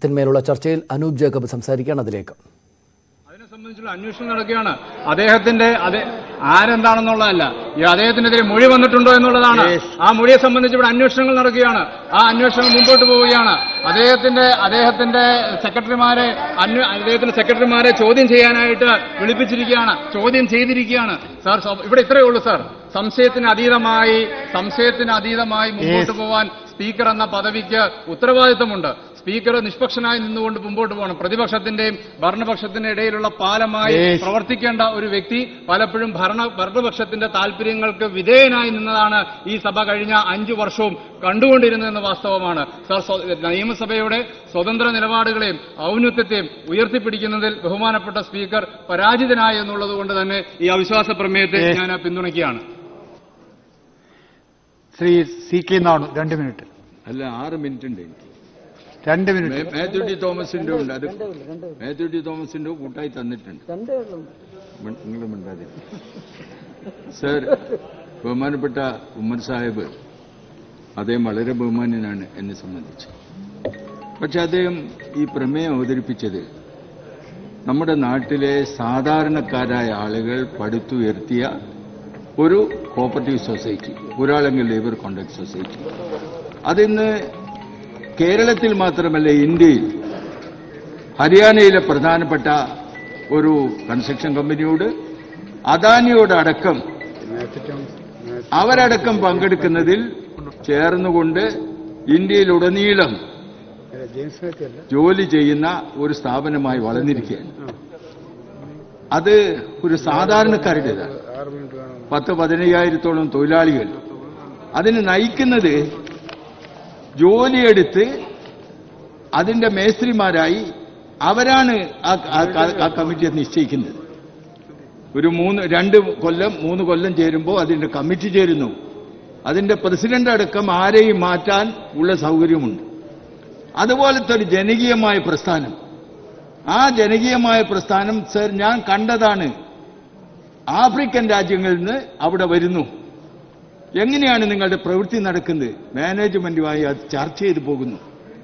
പ്രമേയത്തിന്മേലുള്ള ചർച്ചയിൽ അനൂപ് ജേക്കബ് സംസാരിക്കുകയാണ് അതിലേക്ക് അതിനെ സംബന്ധിച്ചുള്ള അന്വേഷണം നടക്കുകയാണ് അദ്ദേഹത്തിന്റെ അതെ ആരെന്താണെന്നുള്ളതല്ല ഈ അദ്ദേഹത്തിനെതിരെ മൊഴി വന്നിട്ടുണ്ടോ എന്നുള്ളതാണ് ആ മൊഴിയെ സംബന്ധിച്ച് ഇവിടെ അന്വേഷണങ്ങൾ നടക്കുകയാണ് ആ അന്വേഷണം മുമ്പോട്ട് പോവുകയാണ് അദ്ദേഹത്തിന്റെ അദ്ദേഹത്തിന്റെ സെക്രട്ടറിമാരെ അന്വ അദ്ദേഹത്തിന്റെ സെക്രട്ടറിമാരെ ചോദ്യം ചെയ്യാനായിട്ട് വിളിപ്പിച്ചിരിക്കുകയാണ് ചോദ്യം ചെയ്തിരിക്കുകയാണ് സാർ സ്വ- ഇവിടെ ഇത്രയേ ഉള്ളൂ സാർ സംശയത്തിന് അതീതമായി സംശയത്തിന് അതീതമായി മുമ്പോട്ട് പോവാൻ സ്പീക്കർ എന്ന പദവിക്ക് ഉത്തരവാദിത്തമുണ്ട് സ്പീക്കർ നിഷ്പക്ഷനായി നിന്നുകൊണ്ട് മുമ്പോട്ട് പോകണം പ്രതിപക്ഷത്തിന്റെയും ഭരണപക്ഷത്തിന്റെ ഇടയിലുള്ള പാലമായി പ്രവർത്തിക്കേണ്ട ഒരു വ്യക്തി പലപ്പോഴും ഭരണ ഭരണപക്ഷത്തിന്റെ താല്പര്യങ്ങൾക്ക് വിധേയനായി നിന്നതാണ് ഈ സഭ കഴിഞ്ഞ അഞ്ചു വർഷവും കണ്ടുകൊണ്ടിരുന്നതെന്ന് വാസ്തവമാണ് സാർ സ്വ- നിയമസഭയുടെ സ്വതന്ത്ര നിലപാടുകളെയും ഔന്നത്യത്തെയും ഉയർത്തിപ്പിടിക്കുന്നതിൽ ബഹുമാനപ്പെട്ട സ്പീക്കർ പരാജിതനായി എന്നുള്ളത് കൊണ്ട് തന്നെ ഈ അവിശ്വാസ പ്രമേയത്തെ ഞാൻ പിന്തുണയ്ക്കുകയാണ് ശ്രീ സി കെ നാണു രണ്ട് മിനിറ്റ് അല്ല ആറ് മിനിറ്റ് ഉണ്ട് എനിക്ക് രണ്ട് മിനിറ്റ് മേ- മാത്യു ടി തോമസിന്റെ ഉണ്ട് അത് മാത്യു ടി തോമസിന്റെ കൂട്ടായി തന്നിട്ടുണ്ട് നിങ്ങൾ മിണ്ടാതെ സർ ബഹുമാനപ്പെട്ട ഉമ്മർ സാഹിബ് അദ്ദേഹം വളരെ ബഹുമാന്യനാണ് എന്നെ സംബന്ധിച്ച് പക്ഷെ അദ്ദേഹം ഈ പ്രമേയം അവതരിപ്പിച്ചത് നമ്മുടെ നാട്ടിലെ സാധാരണക്കാരായ ആളുകൾ പടുത്തുയർത്തിയ ഒരു കോപ്പറേറ്റീവ് സൊസൈറ്റി ഒരാളെങ്കിൽ ലേബർ കോൺട്രാക്ട് സൊസൈറ്റി അതിന്ന് കേരളത്തിൽ മാത്രമല്ല ഇന്ത്യയിൽ ഹരിയാനയിലെ പ്രധാനപ്പെട്ട ഒരു കൺസ്ട്രക്ഷൻ കമ്പനിയോട് അദാനിയോട് അടക്കം അവരടക്കം പങ്കെടുക്കുന്നതിൽ ചേർന്നുകൊണ്ട് ഇന്ത്യയിലുടനീളം ജോലി ചെയ്യുന്ന ഒരു സ്ഥാപനമായി വളർന്നിരിക്കുകയാണ് അത് ഒരു സാധാരണക്കാരുടേതാണ് പത്ത് പതിനയ്യായിരത്തോളം തൊഴിലാളികൾ അതിന് നയിക്കുന്നത് ജോലിയെടുത്ത് അതിന്റെ മേസ്ത്രിമാരായി അവരാണ് ആ ആ- ആ കമ്മിറ്റിയെ നിശ്ചയിക്കുന്നത് ഒരു മൂന്ന് രണ്ട് കൊല്ലം മൂന്ന് കൊല്ലം ചേരുമ്പോൾ അതിന്റെ കമ്മിറ്റി ചേരുന്നു അതിന്റെ പ്രസിഡന്റ് അടക്കം ആരെയും മാറ്റാൻ ഉള്ള സൗകര്യമുണ്ട് അതുപോലത്തെ ഒരു ജനകീയമായ പ്രസ്ഥാനം ആ ജനകീയമായ പ്രസ്ഥാനം സർ ഞാൻ കണ്ടതാണ് ആഫ്രിക്കൻ രാജ്യങ്ങളിൽ നിന്ന് അവിടെ വരുന്നു എങ്ങനെയാണ് നിങ്ങളുടെ പ്രവൃത്തി നടക്കുന്നത് മാനേജ്മെന്റുമായി അത് ചർച്ച ചെയ്തു പോകുന്നു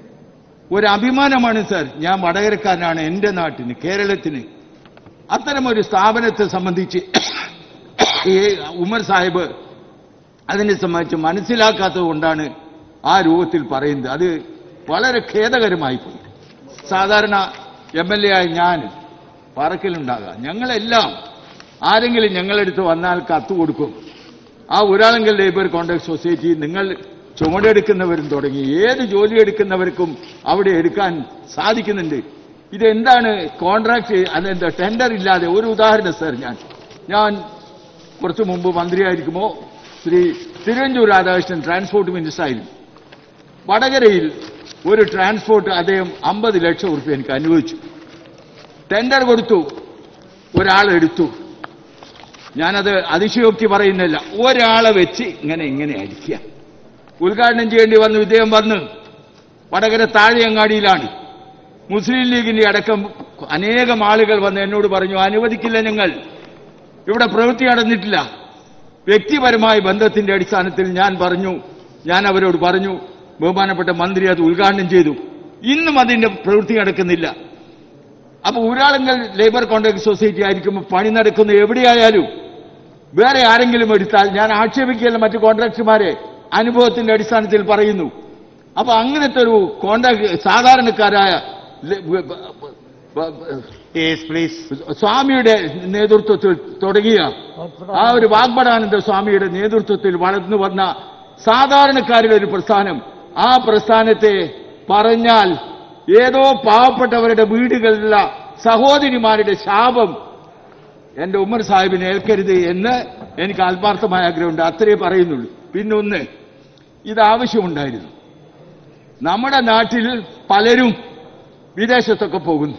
ഒരു അഭിമാനമാണ് സർ ഞാൻ വടകരക്കാരനാണ് എന്റെ നാട്ടിന് കേരളത്തിന് അത്തരമൊരു സ്ഥാപനത്തെ സംബന്ധിച്ച് ഈ ഉമർ സാഹിബ് അതിനെ സംബന്ധിച്ച് മനസ്സിലാക്കാത്തത് കൊണ്ടാണ് ആ രൂപത്തിൽ പറയുന്നത് അത് വളരെ ഖേദകരമായി പോയി സാധാരണ എം എൽ എ ആയ ഞാൻ പറക്കലുണ്ടാകാം ഞങ്ങളെല്ലാം ആരെങ്കിലും ഞങ്ങളെടുത്ത് വന്നാൽ കത്ത് കൊടുക്കും ആ ഒരാളെങ്കിൽ ലേബർ കോൺട്രാക്ട് സൊസൈറ്റി നിങ്ങൾ ചുമടെടുക്കുന്നവരും തുടങ്ങി ഏത് ജോലി എടുക്കുന്നവർക്കും അവിടെ എടുക്കാൻ സാധിക്കുന്നുണ്ട് ഇതെന്താണ് കോൺട്രാക്ട് അതെന്താ ടെൻഡർ ഇല്ലാതെ ഒരു ഉദാഹരണം സർ ഞാൻ ഞാൻ കുറച്ചു മുമ്പ് മന്ത്രിയായിരിക്കുമ്പോൾ ശ്രീ തിരുവഞ്ചൂർ രാധാകൃഷ്ണൻ ട്രാൻസ്പോർട്ട് മിനിസ്റ്റർ ആയിരുന്നു വടകരയിൽ ഒരു ട്രാൻസ്പോർട്ട് അദ്ദേഹം അമ്പത് ലക്ഷം ഉറുപ്പ്യ എനിക്ക് അനുവദിച്ചു ടെൻഡർ കൊടുത്തു ഒരാളെടുത്തു ഞാനത് അതിശയോക്തി പറയുന്നില്ല ഒരാളെ വെച്ച് ഇങ്ങനെ ഇങ്ങനെ അടിക്കുക ഉദ്ഘാടനം ചെയ്യേണ്ടി വന്നു ഇദ്ദേഹം വന്ന് വടകര താഴെയങ്ങാടിയിലാണ് മുസ്ലിം ലീഗിന്റെ അടക്കം അനേകം ആളുകൾ വന്ന് എന്നോട് പറഞ്ഞു അനുവദിക്കില്ല ഞങ്ങൾ ഇവിടെ പ്രവൃത്തി നടന്നിട്ടില്ല വ്യക്തിപരമായ ബന്ധത്തിന്റെ അടിസ്ഥാനത്തിൽ ഞാൻ പറഞ്ഞു ഞാൻ അവരോട് പറഞ്ഞു ബഹുമാനപ്പെട്ട മന്ത്രി അത് ഉദ്ഘാടനം ചെയ്തു ഇന്നും അതിന്റെ പ്രവൃത്തി നടക്കുന്നില്ല അപ്പൊ ഊരാളുങ്കൽ ലേബർ കോൺട്രാക്ട് സൊസൈറ്റി ആയിരിക്കുമ്പോൾ പണി നടക്കുന്ന എവിടെയായാലും വേറെ ആരെങ്കിലും എടുത്താൽ ഞാൻ ആക്ഷേപിക്കുകയല്ല മറ്റു കോൺട്രാക്ടർമാരെ അനുഭവത്തിന്റെ അടിസ്ഥാനത്തിൽ പറയുന്നു അപ്പൊ അങ്ങനത്തെ ഒരു കോൺട്രാക്ട് സാധാരണക്കാരായ ലെ- ബ- ബ- ബ- ബ- യെസ് പ്ലീസ് സ്വാമിയുടെ നേതൃത്വത്തിൽ തുടങ്ങിയ ആ ഒരു വാഗ്ബടാനന്ദ സ്വാമിയുടെ നേതൃത്വത്തിൽ വളർന്നു വന്ന സാധാരണക്കാരുടെ ഒരു പ്രസ്ഥാനം ആ പ്രസ്ഥാനത്തെ പറഞ്ഞാൽ ഏതോ പാവപ്പെട്ടവരുടെ വീടുകളിലുള്ള സഹോദരിമാരുടെ ശാപം എന്റെ ഉമ്മർ സാഹിബിനെ ഏൽക്കരുത് എന്ന് എനിക്ക് ആത്മാർത്ഥമായ ആഗ്രഹമുണ്ട് അത്രേ പറയുന്നുള്ളൂ പിന്നൊന്ന് ഇത് ആവശ്യമുണ്ടായിരുന്നു നമ്മുടെ നാട്ടിൽ പലരും വിദേശത്തൊക്കെ പോകുന്നു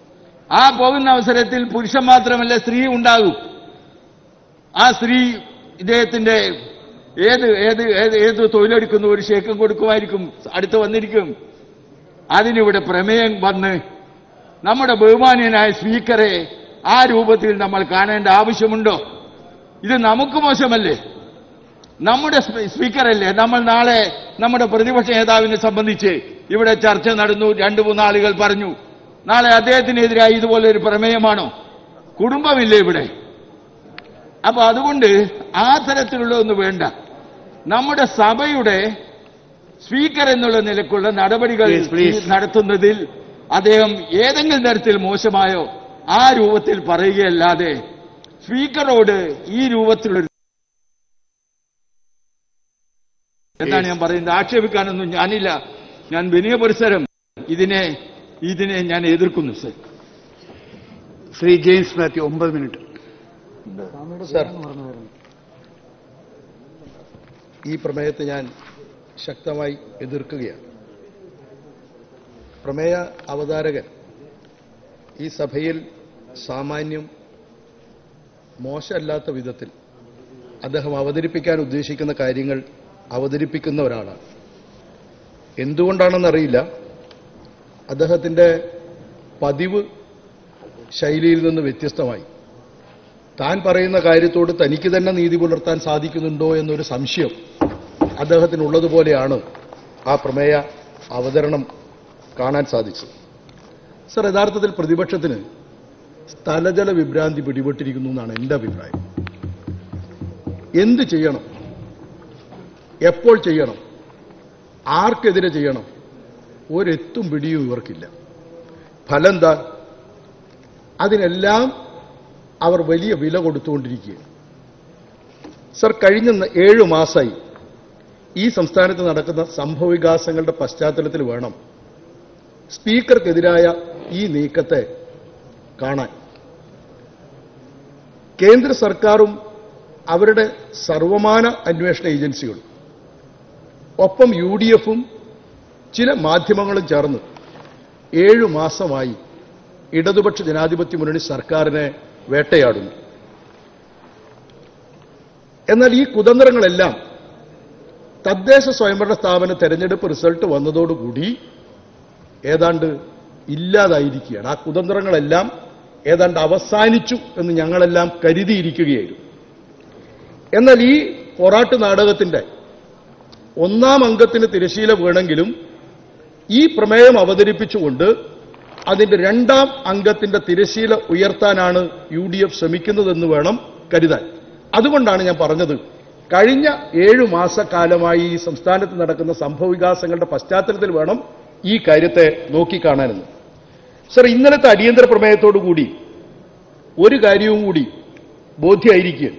ആ പോകുന്ന അവസരത്തിൽ പുരുഷൻ മാത്രമല്ല സ്ത്രീ ഉണ്ടാകും ആ സ്ത്രീ ഇദ്ദേഹത്തിന്റെ ഏത് ഏത് ഏത് ഏത് തൊഴിലെടുക്കുന്നു ഒരു ഷേക്കം കൊടുക്കുമായിരിക്കും അടുത്ത് വന്നിരിക്കും അതിനിവിടെ പ്രമേയം വന്ന് നമ്മുടെ ബഹുമാന്യനായ സ്പീക്കറെ ആ രൂപത്തിൽ നമ്മൾ കാണേണ്ട ആവശ്യമുണ്ടോ ഇത് നമുക്ക് മോശമല്ലേ നമ്മുടെ സ്പീ- സ്പീക്കറല്ലേ നമ്മൾ നാളെ നമ്മുടെ പ്രതിപക്ഷ നേതാവിനെ സംബന്ധിച്ച് ഇവിടെ ചർച്ച നടന്നു രണ്ടു മൂന്നാളുകൾ പറഞ്ഞു നാളെ അദ്ദേഹത്തിനെതിരായി ഇതുപോലെ ഒരു പ്രമേയമാണോ കുടുംബമില്ലേ ഇവിടെ അപ്പൊ അതുകൊണ്ട് ആ തരത്തിലുള്ളതൊന്നും വേണ്ട നമ്മുടെ സഭയുടെ സ്പീക്കർ എന്നുള്ള നിലക്കുള്ള നടപടികൾ Please, please. നടത്തുന്നതിൽ അദ്ദേഹം ഏതെങ്കിലും തരത്തിൽ മോശമായോ ആ രൂപത്തിൽ പറയുകയല്ലാതെ സ്പീക്കറോട് ഈ രൂപത്തിലുള്ള എന്താണ് ഞാൻ പറയുന്നത് ആക്ഷേപിക്കാനൊന്നും ഞാനില്ല ഞാൻ വിനയ പരിസരം ഇതിനെ ഇതിനെ ഞാൻ എതിർക്കുന്നു സർ ശ്രീ ജെയിംസ് മാത്യു ഒമ്പത് മിനിറ്റ് സർ ഈ പ്രമേയത്തെ ഞാൻ ശക്തമായി എതിർക്കുകയാണ് പ്രമേയ അവതാരകൻ ഈ സഭയിൽ സാമാന്യം മോശമല്ലാത്ത വിധത്തിൽ അദ്ദേഹം അവതരിപ്പിക്കാൻ ഉദ്ദേശിക്കുന്ന കാര്യങ്ങൾ അവതരിപ്പിക്കുന്ന ഒരാളാണ് എന്തുകൊണ്ടാണെന്നറിയില്ല അദ്ദേഹത്തിൻ്റെ പതിവ് ശൈലിയിൽ നിന്ന് വ്യത്യസ്തമായി താൻ പറയുന്ന കാര്യത്തോട് തനിക്ക് തന്നെ നീതി പുലർത്താൻ സാധിക്കുന്നുണ്ടോ എന്നൊരു സംശയം അദ്ദേഹത്തിനുള്ളതുപോലെയാണ് ആ പ്രമേയ അവതരണം കാണാൻ സാധിച്ചത് സർ യഥാർത്ഥത്തിൽ പ്രതിപക്ഷത്തിന് സ്ഥലജല വിഭ്രാന്തി പിടിപെട്ടിരിക്കുന്നു എന്നാണ് എൻ്റെ അഭിപ്രായം എന്ത് ചെയ്യണം എപ്പോൾ ചെയ്യണം ആർക്കെതിരെ ചെയ്യണം ഒരെത്തും പിടിയും ഇവർക്കില്ല ഫലം എന്താ അതിനെല്ലാം അവർ വലിയ വില കൊടുത്തുകൊണ്ടിരിക്കുകയാണ് സർ കഴിഞ്ഞ ന- ഏഴു മാസമായി ഈ സംസ്ഥാനത്ത് നടക്കുന്ന സംഭവവികാസങ്ങളുടെ പശ്ചാത്തലത്തിൽ വേണം സ്പീക്കർക്കെതിരായ ഈ നീക്കത്തെ കാണാൻ കേന്ദ്ര സർക്കാരും അവരുടെ സർവമാന അന്വേഷണ ഏജൻസികളും ഒപ്പം യു ഡി എഫും ചില മാധ്യമങ്ങളും ചേർന്ന് ഏഴു മാസമായി ഇടതുപക്ഷ ജനാധിപത്യ മുന്നണി സർക്കാരിനെ വേട്ടയാടുന്നു എന്നാൽ ഈ കുതന്ത്രങ്ങളെല്ലാം തദ്ദേശ സ്വയംഭരണ സ്ഥാപന തെരഞ്ഞെടുപ്പ് റിസൾട്ട് വന്നതോടുകൂടി ഏതാണ്ട് ഇല്ലാതായിരിക്കുകയാണ് ആ കുതന്ത്രങ്ങളെല്ലാം ഏതാണ്ട് അവസാനിച്ചു എന്ന് ഞങ്ങളെല്ലാം കരുതിയിരിക്കുകയായിരുന്നു എന്നാൽ ഈ പൊറാട്ട് നാടകത്തിന്റെ ഒന്നാം അംഗത്തിന് തിരശീല വീണെങ്കിലും ഈ പ്രമേയം അവതരിപ്പിച്ചുകൊണ്ട് അതിന്റെ രണ്ടാം അംഗത്തിന്റെ തിരശീല ഉയർത്താനാണ് യു ഡി എഫ് ശ്രമിക്കുന്നതെന്ന് വേണം കരുതാൻ അതുകൊണ്ടാണ് ഞാൻ പറഞ്ഞത് കഴിഞ്ഞ ഏഴു മാസക്കാലമായി ഈ സംസ്ഥാനത്ത് നടക്കുന്ന സംഭവവികാസങ്ങളുടെ പശ്ചാത്തലത്തിൽ വേണം ഈ കാര്യത്തെ നോക്കിക്കാണാനെന്ന് സർ ഇന്നലത്തെ അടിയന്തര പ്രമേയത്തോടു കൂടി ഒരു കാര്യവും കൂടി ബോധ്യമായിരിക്കുകയാണ്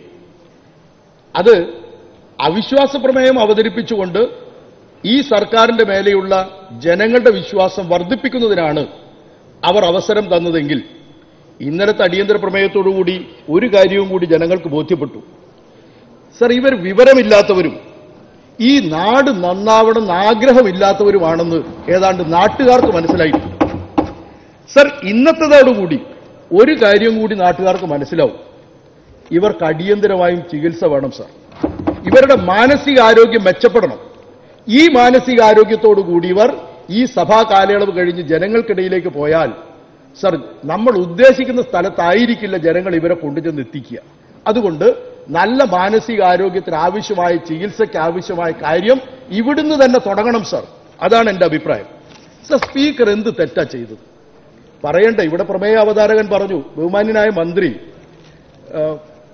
അത് അവിശ്വാസ പ്രമേയം അവതരിപ്പിച്ചുകൊണ്ട് ഈ സർക്കാരിന്റെ മേലെയുള്ള ജനങ്ങളുടെ വിശ്വാസം വർദ്ധിപ്പിക്കുന്നതിനാണ് അവർ അവസരം തന്നതെങ്കിൽ ഇന്നലത്തെ അടിയന്തര പ്രമേയത്തോടുകൂടി ഒരു കാര്യവും കൂടി ജനങ്ങൾക്ക് ബോധ്യപ്പെട്ടു സർ ഇവർ വിവരമില്ലാത്തവരും ഈ നാട് നന്നാവണം എന്ന് ആഗ്രഹമില്ലാത്തവരുമാണെന്ന് ഏതാണ്ട് നാട്ടുകാർക്ക് മനസ്സിലായിട്ടുണ്ട് സർ ഇന്നത്തേതോടുകൂടി ഒരു കാര്യം കൂടി നാട്ടുകാർക്ക് മനസ്സിലാവും ഇവർക്ക് അടിയന്തരമായും ചികിത്സ വേണം സർ ഇവരുടെ മാനസികാരോഗ്യം മെച്ചപ്പെടണം ഈ മാനസികാരോഗ്യത്തോടു കൂടി ഇവർ ഈ സഭാ കാലയളവ് കഴിഞ്ഞ് ജനങ്ങൾക്കിടയിലേക്ക് പോയാൽ സർ നമ്മൾ ഉദ്ദേശിക്കുന്ന സ്ഥലത്തായിരിക്കില്ല ജനങ്ങൾ ഇവരെ കൊണ്ടുചെന്ന് എത്തിക്കുക അതുകൊണ്ട് നല്ല മാനസികാരോഗ്യത്തിന് ആവശ്യമായ ചികിത്സയ്ക്ക് ആവശ്യമായ കാര്യം ഇവിടുന്ന് തന്നെ തുടങ്ങണം സർ അതാണ് എന്റെ അഭിപ്രായം സർ സ്പീക്കർ എന്ത് തെറ്റാ ചെയ്തത് പറയണ്ട ഇവിടെ പ്രമേയ അവതാരകൻ പറഞ്ഞു ബഹുമാന്യനായ മന്ത്രി ആ,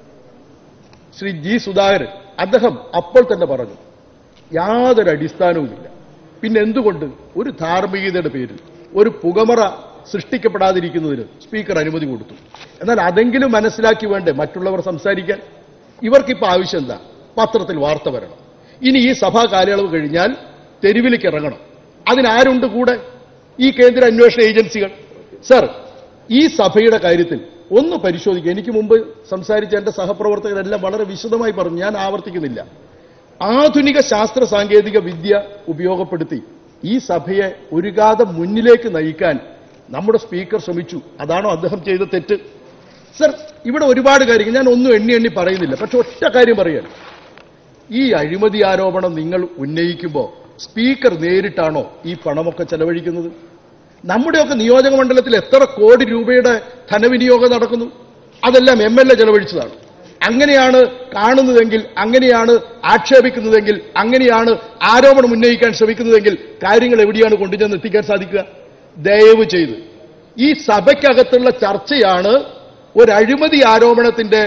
ശ്രീ ജി സുധാകരൻ അദ്ദേഹം അപ്പോൾ തന്നെ പറഞ്ഞു യാതൊരു അടിസ്ഥാനവുമില്ല പിന്നെ എന്തുകൊണ്ട് ഒരു ധാർമ്മികതയുടെ പേരിൽ ഒരു പുകമറ സൃഷ്ടിക്കപ്പെടാതിരിക്കുന്നതിന് സ്പീക്കർ അനുമതി കൊടുത്തു എന്നാൽ അതെങ്കിലും മനസ്സിലാക്കി വേണ്ടേ മറ്റുള്ളവർ സംസാരിക്കാൻ ഇവർക്കിപ്പോൾ ആവശ്യം എന്താ പത്രത്തിൽ വാർത്ത വരണം ഇനി ഈ സഭാ കാലയളവ് കഴിഞ്ഞാൽ തെരുവിലേക്ക് ഇറങ്ങണം അതിനാരുണ്ട് കൂടെ ഈ കേന്ദ്ര അന്വേഷണ ഏജൻസികൾ സർ ഈ സഭയുടെ കാര്യത്തിൽ ഒന്ന് പരിശോധിക്കുക എനിക്ക് മുമ്പ് സംസാരിച്ച എന്റെ സഹപ്രവർത്തകരെല്ലാം വളരെ വിശദമായി പറഞ്ഞു ഞാൻ ആവർത്തിക്കുന്നില്ല ആധുനിക ശാസ്ത്ര സാങ്കേതിക വിദ്യ ഉപയോഗപ്പെടുത്തി ഈ സഭയെ ഒരുകാതെ മുന്നിലേക്ക് നയിക്കാൻ നമ്മുടെ സ്പീക്കർ ശ്രമിച്ചു അതാണോ അദ്ദേഹം ചെയ്ത തെറ്റ് സർ ഇവിടെ ഒരുപാട് കാര്യങ്ങൾ ഞാൻ ഒന്നും എണ്ണി എണ്ണി പറയുന്നില്ല പക്ഷെ ഒറ്റ കാര്യം പറയാൻ ഈ അഴിമതി ആരോപണം നിങ്ങൾ ഉന്നയിക്കുമ്പോൾ സ്പീക്കർ നേരിട്ടാണോ ഈ പണമൊക്കെ ചെലവഴിക്കുന്നത് നമ്മുടെയൊക്കെ നിയോജക മണ്ഡലത്തിൽ എത്ര കോടി രൂപയുടെ ധനവിനിയോഗം നടക്കുന്നു അതെല്ലാം എം എൽ എ ചെലവഴിച്ചതാണ് അങ്ങനെയാണ് കാണുന്നതെങ്കിൽ അങ്ങനെയാണ് ആക്ഷേപിക്കുന്നതെങ്കിൽ അങ്ങനെയാണ് ആരോപണം ഉന്നയിക്കാൻ ശ്രമിക്കുന്നതെങ്കിൽ കാര്യങ്ങൾ എവിടെയാണ് കൊണ്ടുചെന്ന് എത്തിക്കാൻ സാധിക്കുക ദയവ് ചെയ്ത് ഈ സഭയ്ക്കകത്തുള്ള ചർച്ചയാണ് ഒരു അഴിമതി ആരോപണത്തിന്റെ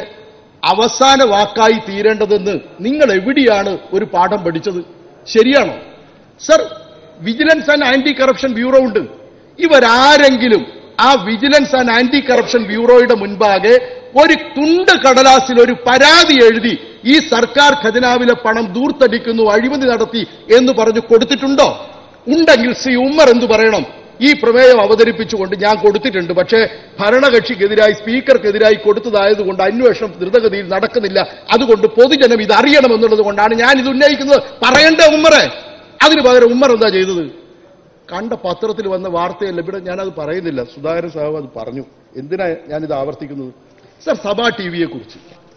അവസാന വാക്കായി തീരേണ്ടതെന്ന് നിങ്ങൾ എവിടെയാണ് ഒരു പാഠം പഠിച്ചത് ശരിയാണോ sir vigilance and anti corruption bureau ഉണ്ട് ഇവരാരെങ്കിലും ആ വിജിലൻസ് ആൻഡ് ആന്റി കറപ്ഷൻ ബ്യൂറോയുടെ മുൻപാകെ ഒരു തുണ്ട് കടലാസിൽ ഒരു പരാതി എഴുതി ഈ സർക്കാർ ഖജനാവിലെ പണം ദൂർത്തടിക്കുന്നു അഴിമതി നടത്തി എന്ന് പറഞ്ഞു കൊടുത്തിട്ടുണ്ടോ ഉണ്ടെങ്കിൽ ശ്രീ ഉമ്മർ എന്തു പറയണം ഈ പ്രമേയം അവതരിപ്പിച്ചുകൊണ്ട് ഞാൻ കൊടുത്തിട്ടുണ്ട് പക്ഷേ ഭരണകക്ഷിക്കെതിരായി സ്പീക്കർക്കെതിരായി കൊടുത്തതായതുകൊണ്ട് അന്വേഷണം ദ്രുതഗതിയിൽ നടക്കുന്നില്ല അതുകൊണ്ട് പൊതുജനം ഇത് അറിയണമെന്നുള്ളത് കൊണ്ടാണ് ഞാൻ ഇത് ഉന്നയിക്കുന്നത് പറയണ്ടേ ഉമ്മറെ അതിന് പകരം ഉമ്മർ എന്താ ചെയ്തത് കണ്ട പത്രത്തിൽ വന്ന വാർത്തയല്ല ഇവിടെ ഞാനത് പറയുന്നില്ല സുധാകരൻ സാഹബ് അത് പറഞ്ഞു എന്തിനാ ഞാനിത് ആവർത്തിക്കുന്നത് സർ സഭാ ടി വിയെ കുറിച്ച്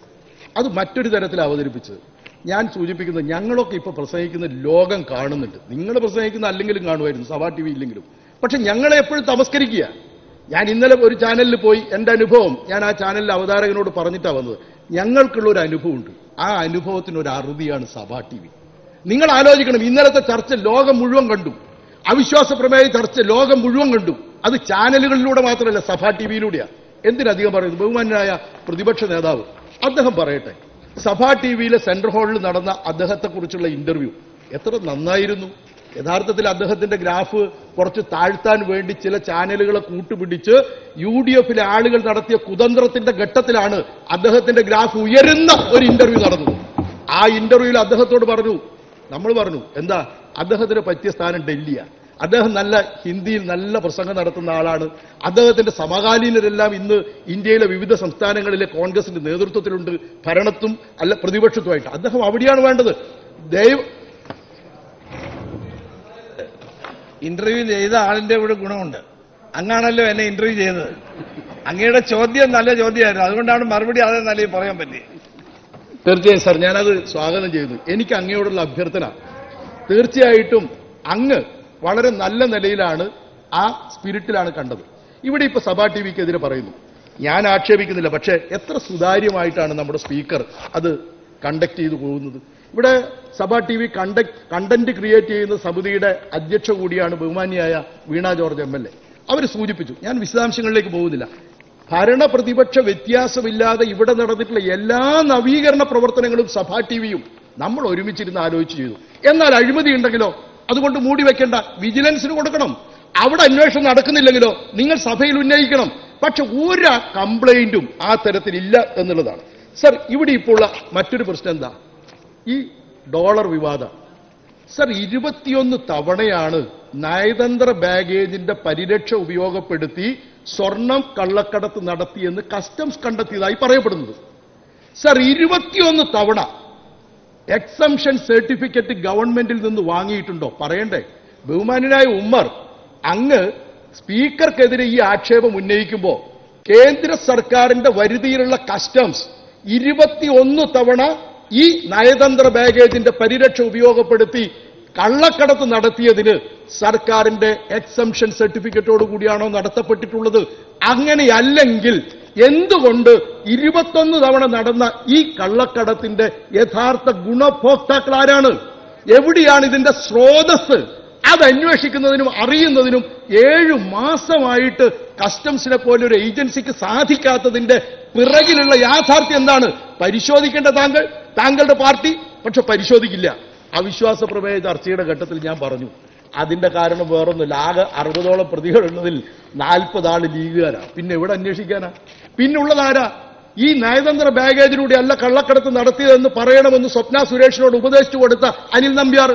അത് മറ്റൊരു തരത്തിൽ അവതരിപ്പിച്ചത് ഞാൻ സൂചിപ്പിക്കുന്നത് ഞങ്ങളൊക്കെ ഇപ്പൊ പ്രസംഗിക്കുന്ന ലോകം കാണുന്നുണ്ട് നിങ്ങൾ പ്രസംഗിക്കുന്ന അല്ലെങ്കിലും കാണുമായിരുന്നു സഭാ ടി വി ഇല്ലെങ്കിലും പക്ഷെ ഞങ്ങളെ എപ്പോഴും തമസ്കരിക്കുക ഞാൻ ഇന്നലെ ഒരു ചാനലിൽ പോയി എന്റെ അനുഭവം ഞാൻ ആ ചാനലിലെ അവതാരകനോട് പറഞ്ഞിട്ടാണ് വന്നത് ഞങ്ങൾക്കുള്ള ഒരു അനുഭവമുണ്ട് ആ അനുഭവത്തിന് ഒരു അറുതിയാണ് സഭാ ടി വി നിങ്ങൾ ആലോചിക്കണം ഇന്നലത്തെ ചർച്ച ലോകം മുഴുവൻ കണ്ടു അവിശ്വാസ പ്രമേയ ചർച്ച ലോകം മുഴുവൻ കണ്ടു അത് ചാനലുകളിലൂടെ മാത്രമല്ല സഭാ ടി വിയിലൂടെയാണ് എന്തിനധികം പറയുന്നു ബഹുമാനായ പ്രതിപക്ഷ നേതാവ് അദ്ദേഹം പറയട്ടെ സഭാ ടി വിയിലെ സെൻട്രൽ ഹാളിൽ നടന്ന അദ്ദേഹത്തെക്കുറിച്ചുള്ള ഇന്റർവ്യൂ എത്ര നന്നായിരുന്നു യഥാർത്ഥത്തിൽ അദ്ദേഹത്തിന്റെ ഗ്രാഫ് കുറച്ച് താഴ്ത്താൻ വേണ്ടി ചില ചാനലുകളെ കൂട്ടുപിടിച്ച് യു ഡി എഫിലെ ആളുകൾ നടത്തിയ കുതന്ത്രത്തിന്റെ ഘട്ടത്തിലാണ് അദ്ദേഹത്തിന്റെ ഗ്രാഫ് ഉയരുന്ന ഒരു ഇന്റർവ്യൂ നടന്നത് ആ ഇന്റർവ്യൂവിൽ അദ്ദേഹത്തോട് പറഞ്ഞു നമ്മൾ പറഞ്ഞു എന്താ അദ്ദേഹത്തിന് പറ്റിയ സ്ഥാനം ഡൽഹിയാണ് അദ്ദേഹം നല്ല ഹിന്ദിയിൽ നല്ല പ്രസംഗം നടത്തുന്ന ആളാണ് അദ്ദേഹത്തിന്റെ സമകാലീനരെല്ലാം ഇന്ന് ഇന്ത്യയിലെ വിവിധ സംസ്ഥാനങ്ങളിലെ കോൺഗ്രസിന്റെ നേതൃത്വത്തിലുണ്ട് ഭരണത്തും അല്ല പ്രതിപക്ഷത്തുമായിട്ട് അദ്ദേഹം അവിടെയാണ് വേണ്ടത് ദൈവ ഇന്റർവ്യൂ ചെയ്ത ആളിന്റെ ഇവിടെ ഗുണമുണ്ട് അങ്ങാണല്ലോ എന്നെ ഇന്റർവ്യൂ ചെയ്തത് അങ്ങയുടെ ചോദ്യം നല്ല ചോദ്യമായിരുന്നു അതുകൊണ്ടാണ് മറുപടി അതേ നല്ല പറയാൻ പറ്റിയത് തീർച്ചയായും സാർ ഞാനത് സ്വാഗതം ചെയ്യുന്നു എനിക്ക് അങ്ങയോടുള്ള അഭ്യർത്ഥന തീർച്ചയായിട്ടും അങ്ങ് വളരെ നല്ല നിലയിലാണ് ആ സ്പിരിറ്റിലാണ് കണ്ടത് ഇവിടെ ഇപ്പൊ സഭാ ടി വിക്കെതിരെ പറയുന്നു ഞാൻ ആക്ഷേപിക്കുന്നില്ല പക്ഷേ എത്ര സുതാര്യമായിട്ടാണ് നമ്മുടെ സ്പീക്കർ അത് കണ്ടക്ട് ചെയ്തു പോകുന്നത് ഇവിടെ സഭാ T V conduct content create ചെയ്യുന്ന സമിതിയുടെ അധ്യക്ഷ കൂടിയാണ് ബഹുമാനിയായ Veena George M L A അവർ സൂചിപ്പിച്ചു ഞാൻ വിശദാംശങ്ങളിലേക്ക് പോകുന്നില്ല ഭരണ പ്രതിപക്ഷ വ്യത്യാസമില്ലാതെ ഇവിടെ നടന്നിട്ടുള്ള എല്ലാ നവീകരണ പ്രവർത്തനങ്ങളും സഭാ ടി വിയും നമ്മൾ ഒരുമിച്ചിരുന്ന് ആലോചിച്ച് ചെയ്തു എന്നാൽ അഴിമതി ഉണ്ടെങ്കിലോ അതുകൊണ്ട് മൂടി വെക്കേണ്ട വിജിലൻസിന് കൊടുക്കണം അവിടെ അന്വേഷണം നടക്കുന്നില്ലെങ്കിലോ നിങ്ങൾ സഭയിൽ ഉന്നയിക്കണം പക്ഷെ ഒരു കംപ്ലൈന്റും ആ തരത്തിലില്ല എന്നുള്ളതാണ് സർ ഇവിടെ ഇപ്പോൾ ഉള്ള മറ്റൊരു പ്രശ്നം എന്താ ഈ ഡോളർ വിവാദം സർ ഇരുപത്തിയൊന്ന് തവണയാണ് നയതന്ത്ര ബാഗേജിന്റെ പരിരക്ഷ ഉപയോഗപ്പെടുത്തി സ്വർണം കള്ളക്കടത്ത് നടത്തിയെന്ന് കസ്റ്റംസ് കണ്ടെത്തിയതായി പറയപ്പെടുന്നത് സർ ഇരുപത്തിയൊന്ന് തവണ എക്സംഷൻ സർട്ടിഫിക്കറ്റ് ഗവൺമെന്റിൽ നിന്ന് വാങ്ങിയിട്ടുണ്ടോ പറയണ്ടേ ബഹുമാനായ ഉമ്മർ അങ്ങ് സ്പീക്കർക്കെതിരെ ഈ ആക്ഷേപം ഉന്നയിക്കുമ്പോൾ കേന്ദ്ര സർക്കാരിന്റെ വരുതിയിലുള്ള കസ്റ്റംസ് ഇരുപത്തിയൊന്ന് തവണ ഈ നയതന്ത്ര ബാഗേജിന്റെ പരിരക്ഷ ഉപയോഗപ്പെടുത്തി കള്ളക്കടത്ത് നടത്തിയതിന് സർക്കാരിന്റെ എക്സംഷൻ സർട്ടിഫിക്കറ്റോട് കൂടിയാണോ നടത്തപ്പെട്ടിട്ടുള്ളത് അങ്ങനെയല്ലെങ്കിൽ എന്തുകൊണ്ട് ഇരുപത്തൊന്ന് തവണ നടന്ന ഈ കള്ളക്കടത്തിന്റെ യഥാർത്ഥ ഗുണഭോക്താക്കൾ ആരാണ് എവിടെയാണ് ഇതിന്റെ സ്രോതസ് അത് അന്വേഷിക്കുന്നതിനും അറിയുന്നതിനും ഏഴു മാസമായിട്ട് കസ്റ്റംസിനെ പോലെ ഒരു ഏജൻസിക്ക് സാധിക്കാത്തതിന്റെ പിറകിലുള്ള യാഥാർത്ഥ്യം എന്താണ് പരിശോധിക്കേണ്ട താങ്കൾ താങ്കളുടെ പാർട്ടി പക്ഷെ പരിശോധിക്കില്ല അവിശ്വാസ പ്രമേയ ചർച്ചയുടെ ഘട്ടത്തിൽ ഞാൻ പറഞ്ഞു അതിന്റെ കാരണം വേറൊന്നുമില്ല ആകെ അറുപതോളം പ്രതികളുള്ളതിൽ നാൽപ്പത് ആള് ലീഗുകാരാ പിന്നെ എവിടെ അന്വേഷിക്കാനാ പിന്നുള്ളതാരാ ഈ നയതന്ത്ര ബാഗേജിലൂടെ അല്ല കള്ളക്കടത്ത് നടത്തിയതെന്ന് പറയണമെന്ന് സ്വപ്ന സുരേഷിനോട് ഉപദേശിച്ചു കൊടുത്ത അനിൽ നമ്പ്യാർ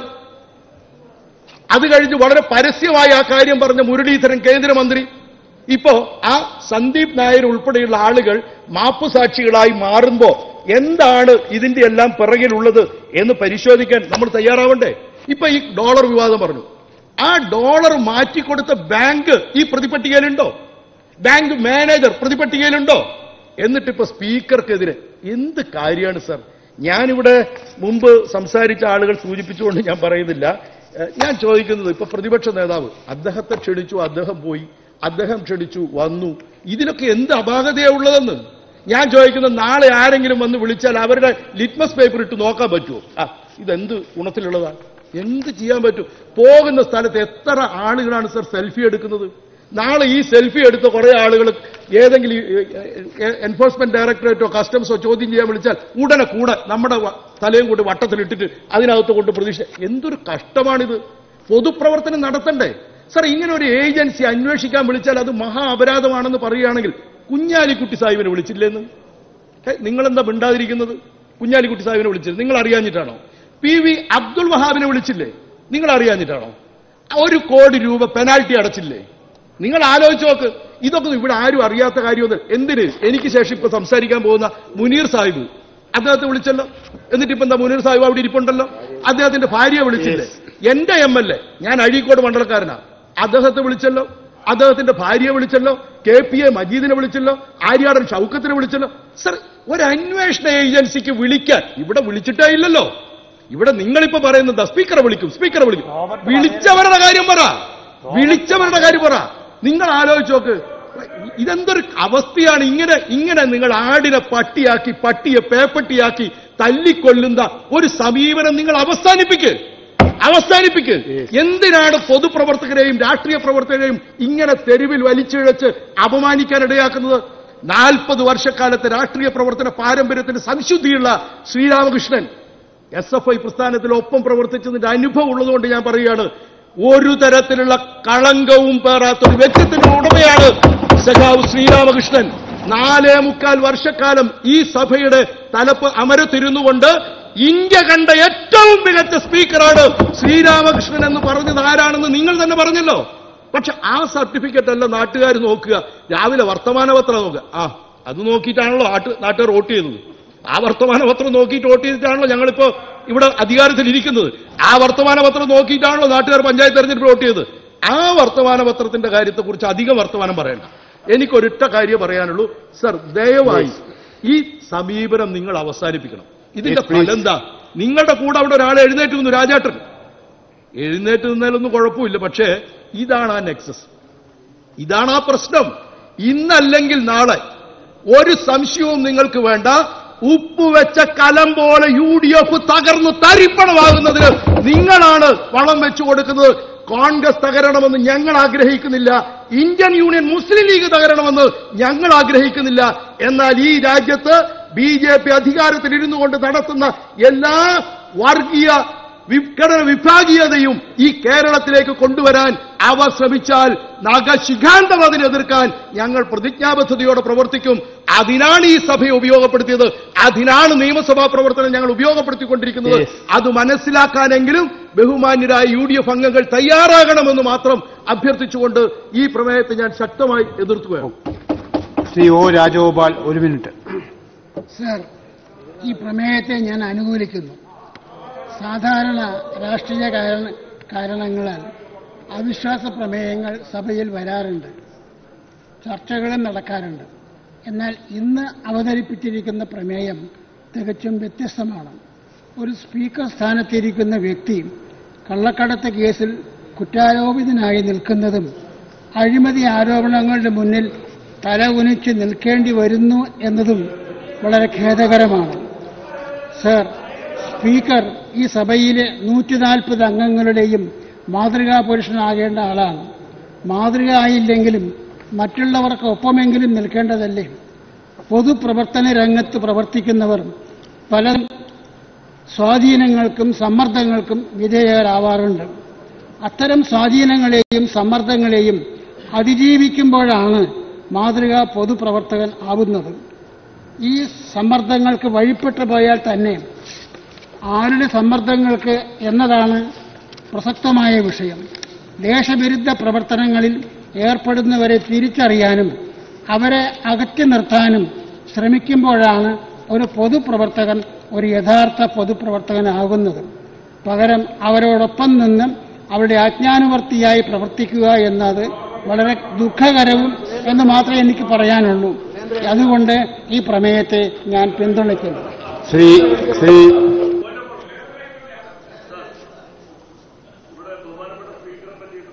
അത് കഴിഞ്ഞ് വളരെ പരസ്യമായി ആ കാര്യം പറഞ്ഞ മുരളീധരൻ കേന്ദ്രമന്ത്രി ഇപ്പോ ആ സന്ദീപ് നായർ ഉൾപ്പെടെയുള്ള ആളുകൾ മാപ്പുസാക്ഷികളായി മാറുമ്പോ എന്താണ് ഇതിന്റെ എല്ലാം പിറകിലുള്ളത് എന്ന് പരിശോധിക്കാൻ നമ്മൾ തയ്യാറാവണ്ടേ ഇപ്പൊ ഈ ഡോളർ വിവാദം പറഞ്ഞു ആ ഡോളർ മാറ്റിക്കൊടുത്ത ബാങ്ക് ഈ പ്രതിപട്ടികയിലുണ്ടോ ബാങ്ക് മാനേജർ പ്രതിപട്ടികയിലുണ്ടോ എന്നിട്ട് ഇപ്പൊ സ്പീക്കർക്കെതിരെ എന്ത് കാര്യമാണ് സർ ഞാനിവിടെ മുമ്പ് സംസാരിച്ച ആളുകൾ സൂചിപ്പിച്ചുകൊണ്ട് ഞാൻ പറയുന്നില്ല ഏഹ് ഞാൻ ചോദിക്കുന്നത് ഇപ്പൊ പ്രതിപക്ഷ നേതാവ് അദ്ദേഹത്തെ ക്ഷണിച്ചു അദ്ദേഹം പോയി അദ്ദേഹം ക്ഷണിച്ചു വന്നു ഇതിലൊക്കെ എന്ത് അപാകതയാ ഉള്ളതെന്ന് ഞാൻ ചോദിക്കുന്നത് നാളെ ആരെങ്കിലും വന്ന് വിളിച്ചാൽ അവരുടെ ലിറ്റ്മസ് പേപ്പർ ഇട്ട് നോക്കാൻ പറ്റുമോ ആ ഇതെന്ത് ഗുണത്തിലുള്ളതാണ് എന്ത് ചെയ്യാൻ പറ്റും പോകുന്ന സ്ഥലത്ത് എത്ര ആളുകളാണ് സർ സെൽഫി എടുക്കുന്നത് നാളെ ഈ സെൽഫി എടുത്ത കുറെ ആളുകൾ ഏതെങ്കിലും എൻഫോഴ്സ്മെന്റ് ഡയറക്ടറേറ്റോ കസ്റ്റംസോ ചോദ്യം ചെയ്യാൻ വിളിച്ചാൽ ഉടനെ കൂടെ നമ്മുടെ വ- തലയും കൂടി വട്ടത്തിലിട്ടിട്ട് അതിനകത്ത് കൊണ്ട് പ്രതീക്ഷ എന്തൊരു കഷ്ടമാണിത് പൊതുപ്രവർത്തനം നടത്തണ്ടേ സർ ഇങ്ങനെ ഒരു ഏജൻസി അന്വേഷിക്കാൻ വിളിച്ചാൽ അത് മഹാ അപരാധമാണെന്ന് പറയുകയാണെങ്കിൽ കുഞ്ഞാലിക്കുട്ടി സാഹിബിനെ വിളിച്ചില്ലേന്ന് ഏ, നിങ്ങളെന്താ മിണ്ടാതിരിക്കുന്നത് കുഞ്ഞാലിക്കുട്ടി സാഹിബിനെ വിളിച്ചില്ല നിങ്ങൾ അറിയാഞ്ഞിട്ടാണോ പി വി അബ്ദുൾ വഹാബിനെ വിളിച്ചില്ലേ നിങ്ങൾ അറിയാഞ്ഞിട്ടാണോ ഒരു കോടി രൂപ പെനാൽറ്റി അടച്ചില്ലേ നിങ്ങൾ ആലോചിച്ച് നോക്ക് ഇതൊക്കെ ഇവിടെ ആരും അറിയാത്ത കാര്യമൊന്നും എന്തിന് എനിക്ക് ശേഷം ഇപ്പൊ സംസാരിക്കാൻ പോകുന്ന മുനീർ സാഹിബ് അദ്ദേഹത്തെ വിളിച്ചല്ലോ എന്നിട്ട് ഇപ്പൊ എന്താ മുനീർ സാഹിബ് അവിടെ ഇരിപ്പുണ്ടല്ലോ അദ്ദേഹത്തിന്റെ ഭാര്യയെ വിളിച്ചില്ലേ എന്റെ എം എൽ എ ഞാൻ അഴീക്കോട് മണ്ഡലക്കാരനാ അദ്ദേഹത്തെ വിളിച്ചല്ലോ അദ്ദേഹത്തിന്റെ ഭാര്യയെ വിളിച്ചല്ലോ കെ പി എ മജീദിനെ വിളിച്ചല്ലോ ആര്യാടൻ ഷൗക്കത്തിനെ വിളിച്ചല്ലോ സർ ഒരു അന്വേഷണ ഏജൻസിക്ക് വിളിക്കാൻ ഇവിടെ വിളിച്ചിട്ടേ ഇല്ലല്ലോ ഇവിടെ നിങ്ങളിപ്പോ പറയുന്നത് സ്പീക്കറെ വിളിക്കും സ്പീക്കറെ വിളിക്കും വിളിച്ചവരുടെ കാര്യം പറ വിളിച്ചവരുടെ കാര്യം പറ നിങ്ങൾ ആലോചിച്ച് നോക്ക് ഇതെന്തൊരു അവസ്ഥയാണ് ഇങ്ങനെ ഇങ്ങനെ നിങ്ങൾ ആടിനെ പട്ടിയാക്കി പട്ടിയെ പേപ്പട്ടിയാക്കി തല്ലിക്കൊല്ലുന്ന ഒരു സമീപനം നിങ്ങൾ അവസാനിപ്പിക്ക് അവസാനിപ്പിക്ക് എന്തിനാണ് പൊതുപ്രവർത്തകരെയും രാഷ്ട്രീയ പ്രവർത്തകരെയും ഇങ്ങനെ തെരുവിൽ വലിച്ചിഴച്ച് അപമാനിക്കാൻ ഇടയാക്കുന്നത് നാൽപ്പത് വർഷക്കാലത്തെ രാഷ്ട്രീയ പ്രവർത്തന പാരമ്പര്യത്തിന് സംശുദ്ധിയുള്ള ശ്രീരാമകൃഷ്ണൻ എസ് എഫ് ഐ പ്രസ്ഥാനത്തിൽ ഒപ്പം പ്രവർത്തിച്ചതിന്റെ അനുഭവം ഉള്ളതുകൊണ്ട് ഞാൻ പറയുകയാണ് ഒരു തരത്തിലുള്ള കളങ്കവും പേറാത്ത ഒരു വ്യക്തിത്വത്തിന്റെ ഉടമയാണ് സഖാവ് ശ്രീരാമകൃഷ്ണൻ നാലേ മുക്കാൽ വർഷക്കാലം ഈ സഭയുടെ തലപ്പ് അമരത്തിരുന്നു കൊണ്ട് ഇന്ത്യ കണ്ട ഏറ്റവും മികച്ച സ്പീക്കറാണ് ശ്രീരാമകൃഷ്ണൻ എന്ന് പറഞ്ഞത് ആരാണെന്ന് നിങ്ങൾ തന്നെ പറഞ്ഞല്ലോ പക്ഷെ ആ സർട്ടിഫിക്കറ്റ് അല്ല നാട്ടുകാർ നോക്കുക രാവിലെ വർത്തമാന പത്രം നോക്കുക ആ അത് നോക്കിയിട്ടാണല്ലോ നാട്ട് നാട്ടുകാർ വോട്ട് ചെയ്തത് ആ വർത്തമാന പത്രം നോക്കിയിട്ട് വോട്ട് ചെയ്തിട്ടാണല്ലോ ഞങ്ങളിപ്പോ ഇവിടെ അധികാരത്തിൽ ഇരിക്കുന്നത് ആ വർത്തമാന പത്രം നോക്കിയിട്ടാണല്ലോ നാട്ടുകാർ പഞ്ചായത്ത് തെരഞ്ഞെടുപ്പ് വോട്ട് ചെയ്തത് ആ വർത്തമാന പത്രത്തിന്റെ കാര്യത്തെക്കുറിച്ച് അധികം വർത്തമാനം പറയണ്ട എനിക്കൊരൊറ്റ കാര്യം പറയാനുള്ളൂ സർ ദയവായി ഈ സമീപനം നിങ്ങൾ അവസാനിപ്പിക്കണം ഇതിന്റെ ഫലം എന്താ നിങ്ങളുടെ കൂടെ അവിടെ ഒരാൾ എഴുന്നേറ്റ് നിന്നു രാജേട്ടൻ എഴുന്നേറ്റ് നിന്നാലൊന്നും കുഴപ്പമില്ല പക്ഷേ ഇതാണ് ആ നെക്സസ് ഇതാണ് ആ പ്രശ്നം ഇന്നല്ലെങ്കിൽ നാളെ ഒരു സംശയവും നിങ്ങൾക്ക് വേണ്ട ഉപ്പുവെച്ച കലം പോലെ യു ഡി എഫ് തകർന്ന് തരിപ്പണമാകുന്നതിന് നിങ്ങളാണ് വളം വെച്ചു കൊടുക്കുന്നത് കോൺഗ്രസ് തകരണമെന്ന് ഞങ്ങൾ ആഗ്രഹിക്കുന്നില്ല ഇന്ത്യൻ യൂണിയൻ മുസ്ലിം ലീഗ് തകരണമെന്ന് ഞങ്ങൾ ആഗ്രഹിക്കുന്നില്ല എന്നാൽ ഈ രാജ്യത്ത് ബി ജെ പി അധികാരത്തിൽ ഇരുന്നു കൊണ്ട് നടത്തുന്ന എല്ലാ വർഗീയ വിഘടന വിഭാഗീയതയും ഈ കേരളത്തിലേക്ക് കൊണ്ടുവരാൻ അവർ ശ്രമിച്ചാൽ നഖശിഖാന്തം അതിനെ എതിർക്കാൻ ഞങ്ങൾ പ്രതിജ്ഞാബദ്ധതയോടെ പ്രവർത്തിക്കും അതിനാണ് ഈ സഭയെ ഉപയോഗപ്പെടുത്തിയത് അതിനാണ് നിയമസഭാ പ്രവർത്തനം ഞങ്ങൾ ഉപയോഗപ്പെടുത്തിക്കൊണ്ടിരിക്കുന്നത് അത് മനസ്സിലാക്കാനെങ്കിലും ബഹുമാന്യരായ യു ഡി എഫ് അംഗങ്ങൾ തയ്യാറാകണമെന്ന് മാത്രം അഭ്യർത്ഥിച്ചുകൊണ്ട് ഈ പ്രമേയത്തെ ഞാൻ ശക്തമായി എതിർക്കുകയാണ് ശ്രീ ഒ രാജഗോപാൽ ഒരു മിനിറ്റ് സർ ഈ പ്രമേയത്തെ ഞാൻ അനുകൂലിക്കുന്നു സാധാരണ രാഷ്ട്രീയ കാരണ കാരണങ്ങളാൽ അവിശ്വാസ പ്രമേയങ്ങൾ സഭയിൽ വരാറുണ്ട് ചർച്ചകളും നടക്കാറുണ്ട് എന്നാൽ ഇന്ന് അവതരിപ്പിച്ചിരിക്കുന്ന പ്രമേയം തികച്ചും വ്യത്യസ്തമാണ് ഒരു സ്പീക്കർ സ്ഥാനത്തിരിക്കുന്ന വ്യക്തി കള്ളക്കടത്ത് കേസിൽ കുറ്റാരോപിതനായി നിൽക്കുന്നതും അഴിമതി ആരോപണങ്ങളുടെ മുന്നിൽ തല ഉനിച്ച് നിൽക്കേണ്ടി വരുന്നു എന്നതും വളരെ ഖേദകരമാണ് സർ സ്പീക്കർ ഈ സഭയിലെ നൂറ്റി നാൽപ്പത് അംഗങ്ങളുടെയും മാതൃകാ പുരുഷനാകേണ്ട ആളാണ് മാതൃക ആയില്ലെങ്കിലും മറ്റുള്ളവർക്ക് ഒപ്പമെങ്കിലും നിൽക്കേണ്ടതല്ലേ പൊതുപ്രവർത്തന രംഗത്ത് പ്രവർത്തിക്കുന്നവർ പല സ്വാധീനങ്ങൾക്കും സമ്മർദ്ദങ്ങൾക്കും വിധേയരാവാറുണ്ട് അത്തരം സ്വാധീനങ്ങളെയും സമ്മർദ്ദങ്ങളെയും അതിജീവിക്കുമ്പോഴാണ് മാതൃകാ പൊതുപ്രവർത്തകൻ ആവുന്നത് ഈ സമ്മർദ്ദങ്ങൾക്ക് വഴിപ്പെട്ടു പോയാൽ തന്നെ ആരുടെ സമ്മർദ്ദങ്ങൾക്ക് എന്നതാണ് പ്രസക്തമായ വിഷയം ദേശവിരുദ്ധ പ്രവർത്തനങ്ങളിൽ ഏർപ്പെടുന്നവരെ തിരിച്ചറിയാനും അവരെ അകറ്റി നിർത്താനും ശ്രമിക്കുമ്പോഴാണ് ഒരു പൊതുപ്രവർത്തകൻ ഒരു യഥാർത്ഥ പൊതുപ്രവർത്തകനാകുന്നത് പകരം അവരോടൊപ്പം നിന്ന് അവരുടെ ആജ്ഞാനുവർത്തിയായി പ്രവർത്തിക്കുക എന്നത് വളരെ ദുഃഖകരവും എന്ന് മാത്രമേ എനിക്ക് പറയാനുള്ളൂ അതുകൊണ്ട് ഈ പ്രമേയത്തെ ഞാൻ പിന്തുണയ്ക്കുന്നു ശ്രീ ശ്രീ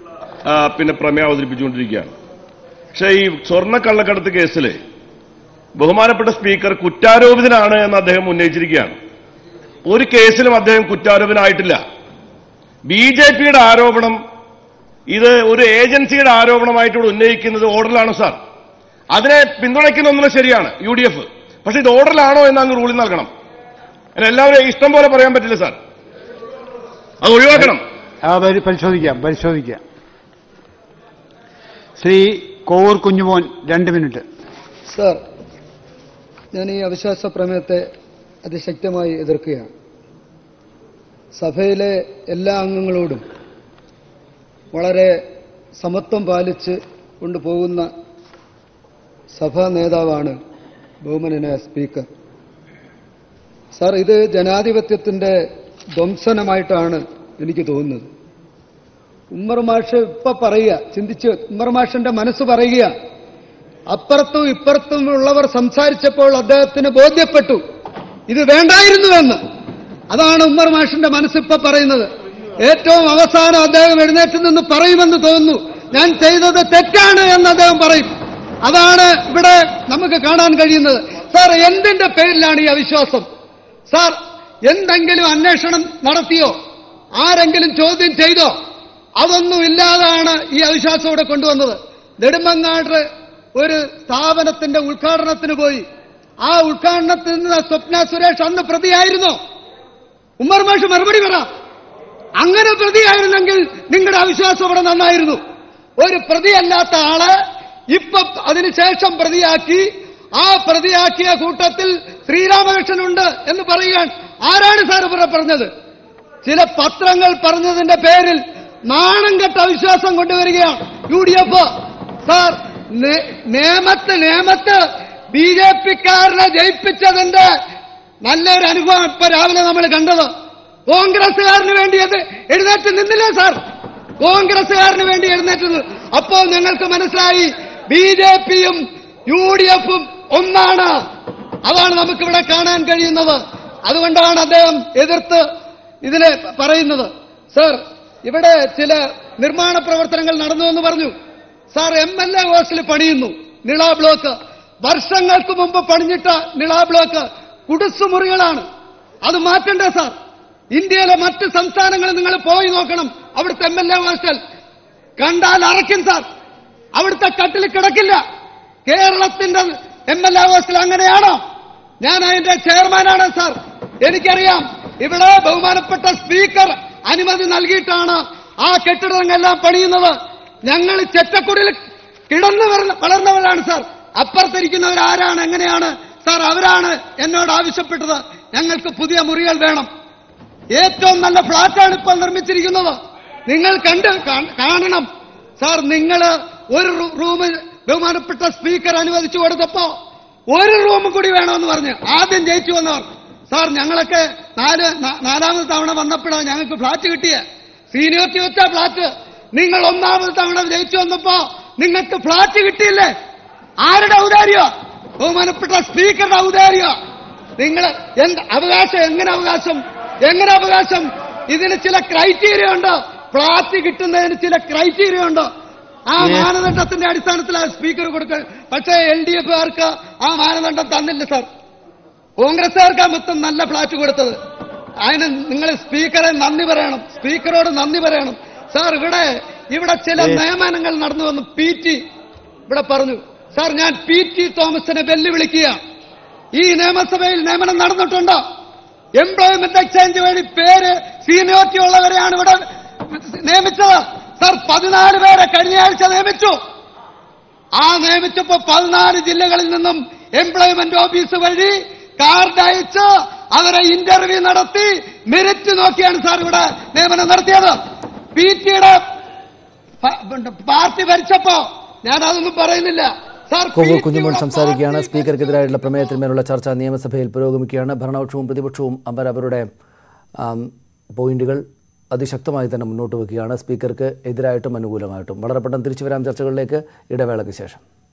ആ, പിന്നെ പ്രമേയം അവതരിപ്പിച്ചുകൊണ്ടിരിക്കുകയാണ് പക്ഷേ ഈ സ്വർണ്ണ കള്ളക്കടത്ത് കേസിൽ ബഹുമാനപ്പെട്ട സ്പീക്കർ കുറ്റാരോപിതനാണ് എന്ന് അദ്ദേഹം ഉന്നയിച്ചിരിക്കുകയാണ് ഒരു കേസിലും അദ്ദേഹം കുറ്റാരോപിതനായിട്ടില്ല ബി ജെ പിയുടെ ആരോപണം ഇത് ഒരു ഏജൻസിയുടെ ആരോപണമായിട്ട് ഇവിടെ ഉന്നയിക്കുന്നത് ഓർഡറിലാണ് സാർ അതിനെ പിന്തുണയ്ക്കുന്ന ഒന്നും ശരിയാണ് യു ഡി എഫ് പക്ഷെ ഇത് ഓർഡറിലാണോ എന്ന് അങ്ങ് റൂളിൽ നൽകണം അതിന് എല്ലാവരും ഇഷ്ടം പോലെ പറയാൻ പറ്റില്ല സാർ അത് ഒഴിവാക്കണം ആ, പരി- പരിശോധിക്കാം പരിശോധിക്കാം ശ്രീ കോവൂർ കുഞ്ഞുമോൻ രണ്ട് മിനിറ്റ് സർ ഞാൻ ഈ അവിശ്വാസ പ്രമേയത്തെ അതിശക്തമായി എതിർക്കുകയാണ് സഭയിലെ എല്ലാ അംഗങ്ങളോടും വളരെ സമത്വം പാലിച്ച് കൊണ്ടുപോകുന്ന സഭാ നേതാവാണ് ബഹുമാനായ സ്പീക്കർ സാർ ഇത് ജനാധിപത്യത്തിന്റെ ധ്വംസനമായിട്ടാണ് എനിക്ക് തോന്നുന്നത് ഉമ്മർ മാഷ് ഇപ്പൊ പറയുക ചിന്തിച്ച് ഉമ്മർ മാഷിന്റെ മനസ്സ് പറയുക അപ്പുറത്തും ഇപ്പുറത്തും ഉള്ളവർ സംസാരിച്ചപ്പോൾ അദ്ദേഹത്തിന് ബോധ്യപ്പെട്ടു ഇത് വേണ്ടായിരുന്നുവെന്ന് അതാണ് ഉമ്മർ മാഷിന്റെ മനസ്സിപ്പോ പറയുന്നത് ഏറ്റവും അവസാനം അദ്ദേഹം എഴുന്നേറ്റ് നിന്ന് പറയുമെന്ന് തോന്നുന്നു ഞാൻ ചെയ്തത് തെറ്റാണ് എന്ന് അദ്ദേഹം പറയും അതാണ് ഇവിടെ നമുക്ക് കാണാൻ കഴിയുന്നത് സാർ എന്തിന്റെ പേരിലാണ് ഈ അവിശ്വാസം സാർ എന്തെങ്കിലും അന്വേഷണം നടത്തിയോ ആരെങ്കിലും ചോദ്യം ചെയ്തോ അതൊന്നും ഇല്ലാതാണ് ഈ അവിശ്വാസം ഇവിടെ കൊണ്ടുവന്നത് നെടുമങ്ങാട് ഒരു സ്ഥാപനത്തിന്റെ ഉദ്ഘാടനത്തിന് പോയി ആ ഉദ്ഘാടനത്തിൽ നിന്ന് സ്വപ്ന സുരേഷ് അന്ന് പ്രതിയായിരുന്നോ ഉമ്മർ മാഷ് മറുപടി പറ അങ്ങനെ പ്രതിയായിരുന്നെങ്കിൽ നിങ്ങളുടെ അവിശ്വാസം ഇവിടെ നന്നായിരുന്നു ഒരു പ്രതിയല്ലാത്ത ആളെ ഇപ്പൊ അതിനുശേഷം പ്രതിയാക്കി ആ പ്രതിയാക്കിയ കൂട്ടത്തിൽ ശ്രീരാമകൃഷ്ണനുണ്ട് എന്ന് പറയുകയാണ് ആരാണ് സാർ ഇവിടെ പറഞ്ഞത് ചില പത്രങ്ങൾ പറഞ്ഞതിന്റെ പേരിൽ നാണം കെട്ട അവിശ്വാസം കൊണ്ടുവരികയാണ് യു ഡി എഫ് സാർ നേ- നേമത്ത് നേമത്ത് ബി ജെ പിക്കാരനെ ജയിപ്പിച്ചതിന്റെ നല്ലൊരു അനുഭവം ഇപ്പൊ രാവിലെ നമ്മൾ കണ്ടത് കോൺഗ്രസുകാരന് വേണ്ടി അത് എഴുന്നേറ്റ് നിന്നില്ലേ സാർ കോൺഗ്രസുകാരന് വേണ്ടി എഴുന്നേറ്റ് നിന്ന് അപ്പോൾ ഞങ്ങൾക്ക് മനസ്സിലായി ബി ജെ പിയും യു ഡി എഫും ഒന്നാണ് അതാണ് നമുക്കിവിടെ കാണാൻ കഴിയുന്നത് അതുകൊണ്ടാണ് അദ്ദേഹം എതിർത്ത് ഇതിനെ പറയുന്നത് സർ ഇവിടെ ചില നിർമ്മാണ പ്രവർത്തനങ്ങൾ നടന്നു എന്ന് പറഞ്ഞു sir M L A hostel പണിയുന്നു നിള ബ്ലോക്ക് വർഷങ്ങൾക്ക് മുമ്പ് പണിഞ്ഞിട്ട നിള ബ്ലോക്ക് കുടിസുമുറികളാണ് അത് മാറ്റണ്ടേ സാർ ഇന്ത്യയിലെ മറ്റ് സംസ്ഥാനങ്ങളിൽ നിങ്ങൾ പോയി നോക്കണം അവിടുത്തെ എം എൽ എ ഹോസ്റ്റൽ കണ്ടാൽ അറയ്ക്കും സാർ അവിടുത്തെ കട്ടിൽ കിടക്കില്ല കേരളത്തിന്റെ എം എൽ എ ഹോസ്റ്റൽ അങ്ങനെയാണോ ഞാൻ അതിന്റെ ചെയർമാനാണ് സാർ എനിക്കറിയാം ഇവിടെ ബഹുമാനപ്പെട്ട സ്പീക്കർ അനുമതി നൽകിയിട്ടാണ് ആ കെട്ടിടങ്ങളെല്ലാം പണിയുന്നത് ഞങ്ങൾ ചെറ്റക്കുടിയിൽ കിടന്നു വളർന്ന- വളർന്നവരാണ് സാർ അപ്പുറത്തിരിക്കുന്നവർ ആരാണ് എങ്ങനെയാണ് സാർ അവരാണ് എന്നോട് ആവശ്യപ്പെട്ടത് ഞങ്ങൾക്ക് പുതിയ മുറികൾ വേണം ഏറ്റവും നല്ല ഫ്ളാറ്റാണ് ഇപ്പോൾ നിർമ്മിച്ചിരിക്കുന്നത് നിങ്ങൾ കണ്ട് കാ- കാണണം സാർ നിങ്ങൾ ഒരു റൂ- റൂം ബഹുമാനപ്പെട്ട സ്പീക്കർ അനുവദിച്ചു കൊടുത്തപ്പോ ഒരു റൂം കൂടി വേണമെന്ന് പറഞ്ഞ് ആദ്യം ജയിച്ചു വന്നവർ സാർ ഞങ്ങളൊക്കെ നാല് നാ- നാലാമത് തവണ വന്നപ്പോഴാണ് ഞങ്ങൾക്ക് ഫ്ലാറ്റ് കിട്ടിയ സീനിയോറിറ്റി വെച്ച ഫ്ലാറ്റ് നിങ്ങൾ ഒന്നാമത് തവണ ജയിച്ചു വന്നപ്പോ നിങ്ങൾക്ക് ഫ്ലാറ്റ് കിട്ടിയില്ലേ ആരുടെ ഔദാര്യോ ബഹുമാനപ്പെട്ട സ്പീക്കറുടെ ഔദാര്യോ നിങ്ങൾ എന്ത് അവകാശം എങ്ങനെ അവകാശം എങ്ങനെ അവകാശം ഇതിന് ചില ക്രൈറ്റീരിയ ഉണ്ട് ഫ്ലാറ്റ് കിട്ടുന്നതിന് ചില ക്രൈറ്റീരിയ ഉണ്ട് ആ Yes. മാനദണ്ഡത്തിന്റെ അടിസ്ഥാനത്തിലാണ് സ്പീക്കർ കൊടുക്കുക പക്ഷേ എൽ ഡി എഫുകാർക്ക് ആ മാനദണ്ഡം തന്നില്ല സാർ കോൺഗ്രസ്സുകാർക്കാ മൊത്തം നല്ല ഫ്ലാറ്റ് കൊടുത്തത് അതിന് നിങ്ങൾ സ്പീക്കറെ നന്ദി പറയണം സ്പീക്കറോട് നന്ദി പറയണം സാർ ഇവിടെ ഇവിടെ ചില Yes. നിയമനങ്ങൾ നടന്നു വന്നു പി ടി ഇവിടെ പറഞ്ഞു സാർ ഞാൻ പി ടി തോമസിനെ വെല്ലുവിളിക്കുക ഈ നിയമസഭയിൽ നിയമനം നടന്നിട്ടുണ്ടോ എംപ്ലോയ്മെന്റ് എക്സ്ചേഞ്ച് വഴി പേര് സീനിയോറിറ്റി ഉള്ളവരെയാണ് ഇവിടെ നിയമിച്ചത് സാർ പതിനാല് പേരെ കഴിഞ്ഞ ആഴ്ച നിയമിച്ചു ആ നിയമിച്ചപ്പോ പതിനാല് ജില്ലകളിൽ നിന്നും എംപ്ലോയ്മെന്റ് ഓഫീസ് വഴി കാർഡ് അയച്ച് അവരെ ഇന്റർവ്യൂ നടത്തി മെറിറ്റ് നോക്കിയാണ് സാർ ഇവിടെ നിയമനം നടത്തിയത് പി ടിയുടെ പാർട്ടി ഭരിച്ചപ്പോ ഞാൻ അതൊന്നും പറയുന്നില്ല സാർ കോവൂർ PT കുഞ്ഞുമോൻ യുടെ സംസാരിക്കുകയാണ് പാർട്ടി സ്പീക്കർക്കെതിരായിട്ടുള്ള പ്രമേയത്തിന്മേലുള്ള ചർച്ച നിയമസഭയിൽ പുരോഗമിക്കുകയാണ് ഭരണപക്ഷവും പ്രതിപക്ഷവും അവർ അവരുടെ ആം, പോയിന്റുകൾ അതിശക്തമായി തന്നെ മുന്നോട്ട് വയ്ക്കുകയാണ് സ്പീക്കർക്ക് എതിരായിട്ടും അനുകൂലമായിട്ടും വളരെ പെട്ടെന്ന് തിരിച്ചു വരാം ചർച്ചകളിലേക്ക് ഇടവേളയ്ക്ക് ശേഷം